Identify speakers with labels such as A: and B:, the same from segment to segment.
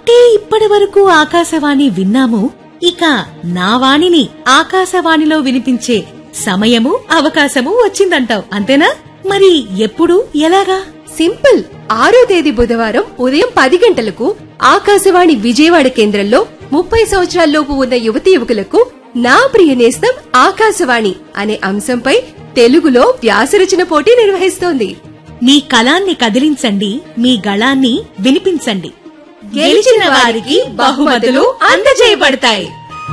A: అంటే ఇప్పటి వరకు ఆకాశవాణి విన్నాము ఇక నా వాణిని ఆకాశవాణిలో వినిపించే సమయము అవకాశము వచ్చిందంటావు అంతేనా మరి ఎప్పుడు ఎలాగా
B: సింపుల్ ఆరో తేదీ బుధవారం ఉదయం పది గంటలకు ఆకాశవాణి విజయవాడ కేంద్రంలో ముప్పై సంవత్సరాల్లోపు ఉన్న యువతి యువకులకు నా ప్రియ నేస్తం ఆకాశవాణి అనే అంశంపై తెలుగులో వ్యాసరచన పోటీ నిర్వహిస్తోంది
A: మీ కళాన్ని కదిలించండి మీ గళాన్ని వినిపించండి
B: గెలిచిన వారికి బహుమతులు అందజేయబడతాయి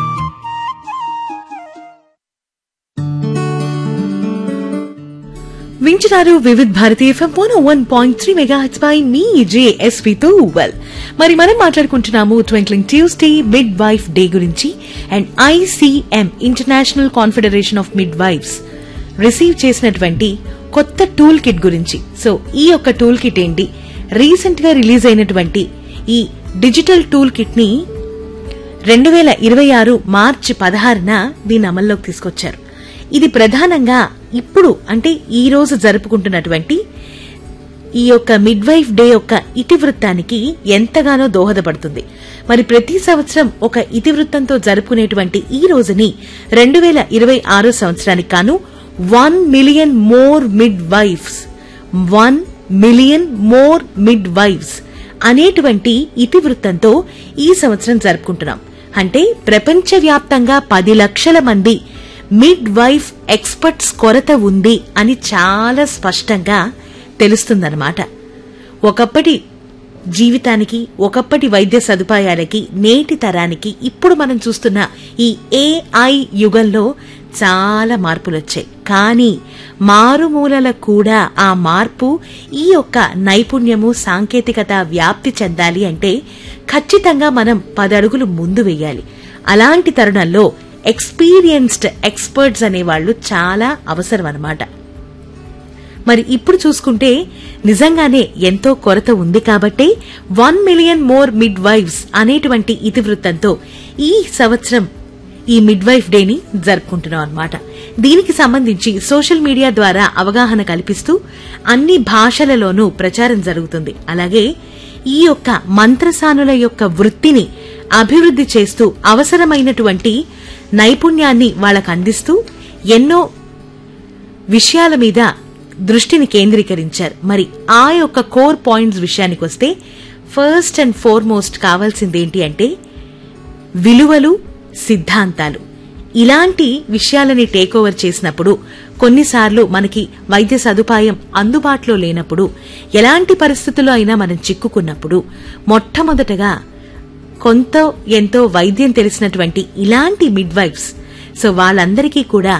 A: వింటున్నారు Vividh Bharati FM one one point three mega H by మీ జేఎస్పీ తో వెల్ మరి మనం మాట్లాడుకుంటున్నాము twinkling Tuesday midwife day గురించి and ICM international confederation of midwives receive చేసినటువంటి కొత్త టూల్ కిట్ గురించి సో ఈ యొక్క టూల్ కిట్ ఏంటి రీసెంట్ గా రిలీజ్ అయినటువంటి ఈ డిజిటల్ టూల్ కిట్ ని రెండు వేల ఇరవై ఆరు మార్చి పదహారున దీన్ని అమల్లోకి తీసుకొచ్చారు ఇది ప్రధానంగా ఇప్పుడు అంటే ఈ రోజు జరుపుకుంటున్నటువంటి ఈ యొక్క మిడ్ వైఫ్ డే యొక్క ఇతివృత్తానికి ఎంతగానో దోహదపడుతుంది మరి ప్రతి సంవత్సరం ఒక ఇతివృత్తంతో జరుపుకునేటువంటి ఈ రోజుని రెండు వేల ఇరవై ఆరో సంవత్సరానికి కాను one million more midwives one million more midwives అనేటువంటి ఇతివృత్తంతో ఈ సంవత్సరం జరుపుకుంటున్నాం అంటే ప్రపంచవ్యాప్తంగా పది లక్షల మంది మిడ్ వైఫ్ ఎక్స్పర్ట్స్ కొరత ఉంది అని చాలా స్పష్టంగా తెలుస్తుందన్నమాట ఒకప్పటి జీవితానికి ఒకప్పటి వైద్య సదుపాయాలకి నేటి తరానికి ఇప్పుడు మనం చూస్తున్న ఈ ఏఐ యుగంలో చాలా మార్పులు వచ్చాయి కానీ మారుమూలల కూడా ఆ మార్పు ఈ యొక్క నైపుణ్యము సాంకేతికత వ్యాప్తి చెందాలి అంటే ఖచ్చితంగా మనం పదడుగులు ముందు వెయ్యాలి అలాంటి తరుణంలో ఎక్స్పీరియన్స్డ్ ఎక్స్పర్ట్స్ అనేవాళ్లు చాలా అవసరం అన్నమాట మరి ఇప్పుడు చూసుకుంటే నిజంగానే ఎంతో కొరత ఉంది కాబట్టే one million more midwives అనేటువంటి ఇతివృత్తంతో ఈ సంవత్సరం ఈ మిడ్ వైఫ్ డేని జరుపుకుంటున్నాం అన్నమాట దీనికి సంబంధించి సోషల్ మీడియా ద్వారా అవగాహన కల్పిస్తూ అన్ని భాషలలోనూ ప్రచారం జరుగుతుంది అలాగే ఈ యొక్క మంత్రసానుల యొక్క వృత్తిని అభివృద్ధి చేస్తూ అవసరమైనటువంటి నైపుణ్యాన్ని వాళ్ళకు అందిస్తూ ఎన్నో విషయాల మీద దృష్టిని కేంద్రీకరించారు మరి ఆ యొక్క కోర్ పాయింట్స్ విషయానికి వస్తే ఫస్ట్ అండ్ ఫోర్మోస్ట్ కావాల్సింది ఏంటి అంటే విలువలు సిద్ధాంతాలు ఇలాంటి విషయాలని టేక్ ఓవర్ చేసినప్పుడు కొన్నిసార్లు మనకి వైద్య సదుపాయం అందుబాటులో లేనప్పుడు ఎలాంటి పరిస్థితుల్లో అయినా మనం చిక్కుకున్నప్పుడు మొట్టమొదటగా కొంత ఎంతో వైద్యం తెలిసినటువంటి ఇలాంటి మిడ్ వైఫ్స్ సో వాళ్ళందరికీ కూడా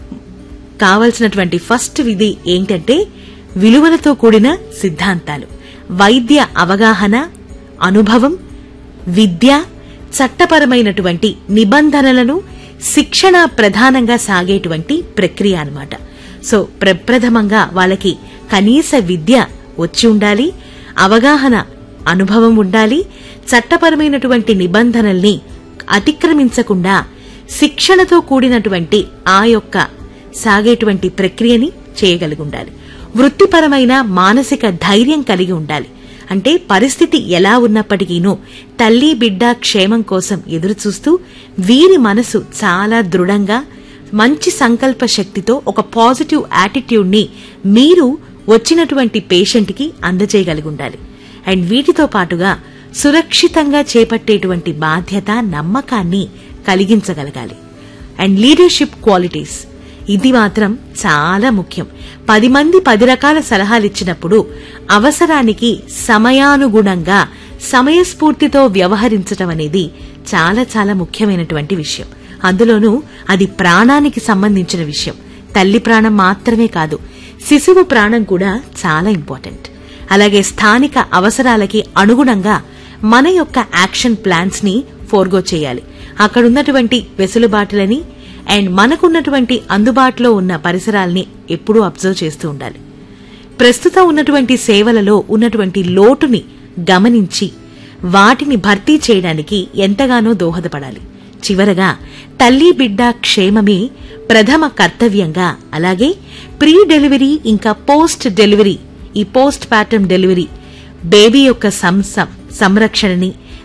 A: కావలసినటువంటి ఫస్ట్ విధి ఏంటంటే విలువలతో కూడిన సిద్ధాంతాలు వైద్య అవగాహన అనుభవం విద్య చట్టపరమైనటువంటి నిబంధనలను శిక్షణ ప్రధానంగా సాగేటువంటి ప్రక్రియ అన్నమాట సో ప్రప్రథమంగా వాళ్ళకి కనీస విద్య వచ్చి ఉండాలి అవగాహన అనుభవం ఉండాలి చట్టపరమైనటువంటి నిబంధనల్ని అతిక్రమించకుండా శిక్షణతో కూడినటువంటి ఆ యొక్క సాగేటువంటి ప్రక్రియని చేయగలిగి ఉండాలి వృత్తిపరమైన మానసిక ధైర్యం కలిగి ఉండాలి అంటే పరిస్థితి ఎలా ఉన్నప్పటికీనూ తల్లి బిడ్డ క్షేమం కోసం ఎదురుచూస్తూ వీరి మనసు చాలా దృఢంగా మంచి సంకల్ప శక్తితో ఒక పాజిటివ్ యాటిట్యూడ్ ని మీరు వచ్చినటువంటి పేషెంట్ కి అందజేయగలిగి ఉండాలి అండ్ వీటితో పాటుగా సురక్షితంగా చేపట్టేటువంటి బాధ్యత నమ్మకాన్ని కలిగించగలగాలి అండ్ లీడర్షిప్ క్వాలిటీస్ ఇది మాత్రం చాలా ముఖ్యం పది మంది పది రకాల సలహాలు ఇచ్చినప్పుడు అవసరానికి సమయానుగుణంగా సమయస్ఫూర్తితో వ్యవహరించటం అనేది చాలా చాలా ముఖ్యమైనటువంటి విషయం అందులోనూ అది ప్రాణానికి సంబంధించిన విషయం తల్లి ప్రాణం మాత్రమే కాదు శిశువు ప్రాణం కూడా చాలా ఇంపార్టెంట్ అలాగే స్థానిక అవసరాలకి అనుగుణంగా మన యొక్క యాక్షన్ ప్లాన్స్ ని ఫోర్గో చేయాలి అక్కడున్నటువంటి వెసులుబాటులని అండ్ మనకున్నటువంటి అందుబాటులో ఉన్న పరిసరాల్ని ఎప్పుడూ అబ్జర్వ్ చేస్తూ ఉండాలి ప్రస్తుతం ఉన్నటువంటి సేవలలో ఉన్నటువంటి లోటుని గమనించి వాటిని భర్తీ చేయడానికి ఎంతగానో దోహదపడాలి చివరగా తల్లి బిడ్డ క్షేమమే ప్రథమ కర్తవ్యంగా అలాగే ప్రీ డెలివరీ ఇంకా పోస్ట్ డెలివరీ ఈ పోస్ట్ పార్టమ్ డెలివరీ బేబీ యొక్క సంరక్షణని